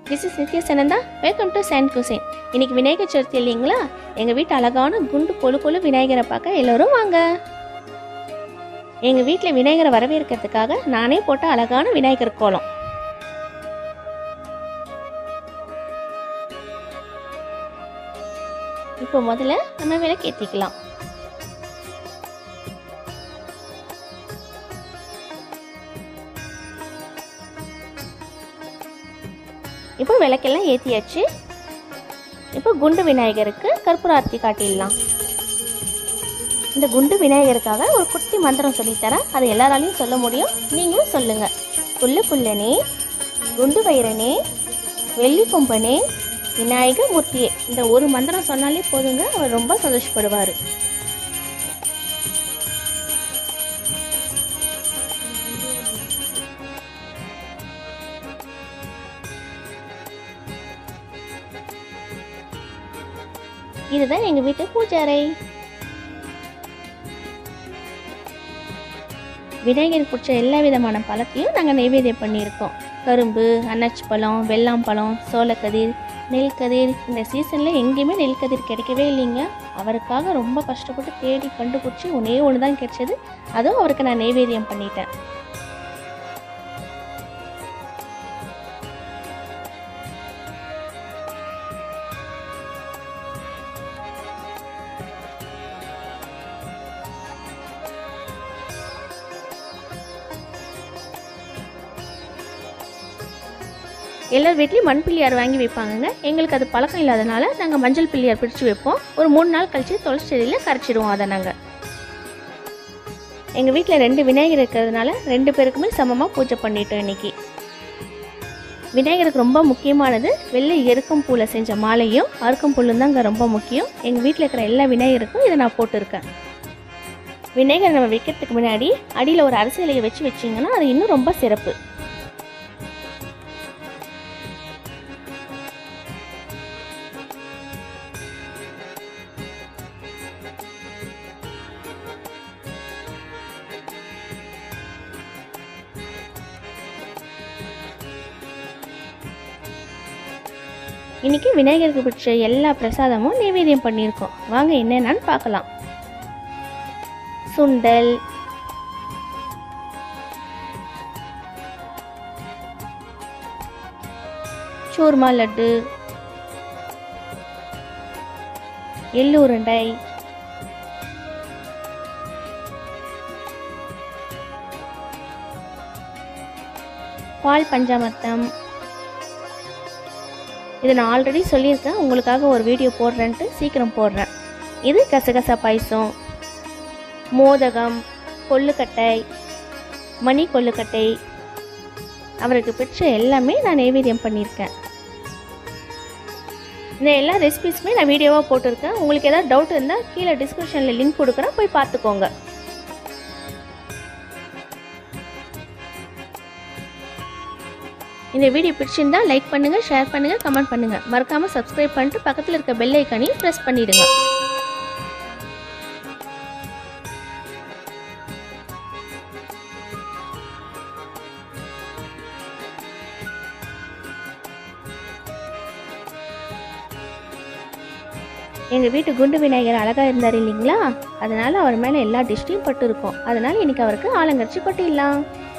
this is Nithya Sananda welcome to sand cuisine இன்னைக்கு விநாயகர் சதுர்த்தி இல்லைங்களா எங்கள் வீட்டு அழகான குண்டு கொழு கொழு விநாயகரை பார்க்க எல்லோரும் வாங்க எங்கள் வீட்டில் விநாயகரை வரவேற்கிறதுக்காக நானே போட்ட அழகான விநாயகர் கோலம் இப்போ முதல்ல நம்ம விளக்கு ஏற்றிக்கலாம் இப்போ விளக்கெல்லாம் ஏற்றியாச்சு இப்போ குண்டு விநாயகருக்கு கற்பூர ஆர்த்தி காட்டிடலாம் இந்த குண்டு விநாயகருக்காக ஒரு குட்டி மந்திரம் சொல்லித்தரேன் அதை எல்லாராலையும் சொல்ல முடியும் நீங்களும் சொல்லுங்க புல்லு புல்லனே குண்டு வைரனே வெள்ளி கொம்பனே விநாயக மூர்த்தியே இந்த ஒரு மந்திரம் சொன்னாலே போதுங்க அவர் ரொம்ப சந்தோஷப்படுவார் இதுதான் எங்கள் வீட்டு பூஜை அறை விநாயகருக்கு பிடிச்ச எல்லா விதமான பழத்தையும் நாங்கள் நைவேத்தியம் பண்ணியிருக்கோம் கரும்பு அன்னாச்சி பழம் வெள்ளாம்பழம் சோளக்கதிர் நெல் கதிர் இந்த சீசனில் எங்கேயுமே நெல் கதிர் கிடைக்கவே இல்லைங்க அவருக்காக ரொம்ப கஷ்டப்பட்டு தேடி கண்டுபிடிச்சி ஒன்றே ஒன்று தான் கிடைச்சது அதுவும் அவருக்கு நான் நைவேத்தியம் பண்ணிட்டேன் எல்லார் வீட்லேயும் மண் பிள்ளையார் வாங்கி வைப்பாங்கங்க எங்களுக்கு அது பழக்கம் இல்லாதனால நாங்கள் மஞ்சள் பிள்ளையார் பிடிச்சி வைப்போம் ஒரு மூணு நாள் கழிச்சு துளசி செடியில் கரைச்சிடுவோம் அதை நாங்கள் எங்கள் வீட்டில் ரெண்டு விநாயகர் இருக்கிறதுனால ரெண்டு பேருக்குமே சமமாக பூஜை பண்ணிட்டோம் இன்னைக்கு விநாயகருக்கு ரொம்ப முக்கியமானது வெள்ளை எருக்கம் பூவில் செஞ்ச மாலையும் அருக்கம் புல்லும் தாங்க ரொம்ப முக்கியம் எங்கள் வீட்டில் இருக்கிற எல்லா விநாயகருக்கும் இதை நான் போட்டிருக்கேன் விநாயகர் நம்ம வைக்கிறதுக்கு முன்னாடி அடியில் ஒரு அரசு இலையை வச்சு வச்சிங்கன்னா அது இன்னும் ரொம்ப சிறப்பு இன்னைக்கு விநாயகருக்கு பிடிச்ச எல்லா பிரசாதமும் நைவேத்தியம் பண்ணியிருக்கோம் வாங்க என்னென்னு பார்க்கலாம் சுண்டல் சூர்மா லட்டு எள்ளு உருண்டை பால் பஞ்சாமர்த்தம் இது நான் ஆல்ரெடி சொல்லியிருக்கேன் உங்களுக்காக ஒரு வீடியோ போடுறேன்ட்டு சீக்கிரம் போடுறேன் இது கசகசா பாயசம் மோதகம் கொள்ளுக்கட்டை மணி கொள்ளுக்கட்டை அவருக்கு பிடிச்ச எல்லாமே நான் நைவேத்தியம் பண்ணியிருக்கேன் இந்த எல்லா ரெசிபிஸுமே நான் வீடியோவாக போட்டிருக்கேன் உங்களுக்கு ஏதாவது டவுட் இருந்தால் கீழே டிஸ்கிரிப்ஷனில் லிங்க் கொடுக்குறேன் போய் பார்த்துக்கோங்க இந்த வீடியோ பிடிச்சிருந்தா லைக் பண்ணுங்க ஷேர் பண்ணுங்க கமெண்ட் பண்ணுங்க மறக்காம சப்ஸ்கிரைப் பண்ணிட்டு பக்கத்தில் இருக்க பெல் ஐக்கானையும் ப்ரெஸ் பண்ணிடுங்க எங்கள் வீட்டு குண்டு விநாயகர் அழகாக இருந்தார் இல்லைங்களா அதனால அவர் மேலே எல்லா டிஷ்டையும் பட்டு இருக்கும் அதனால இன்னைக்கு அவருக்கு ஆலங்கரிச்சு கொட்டிடலாம்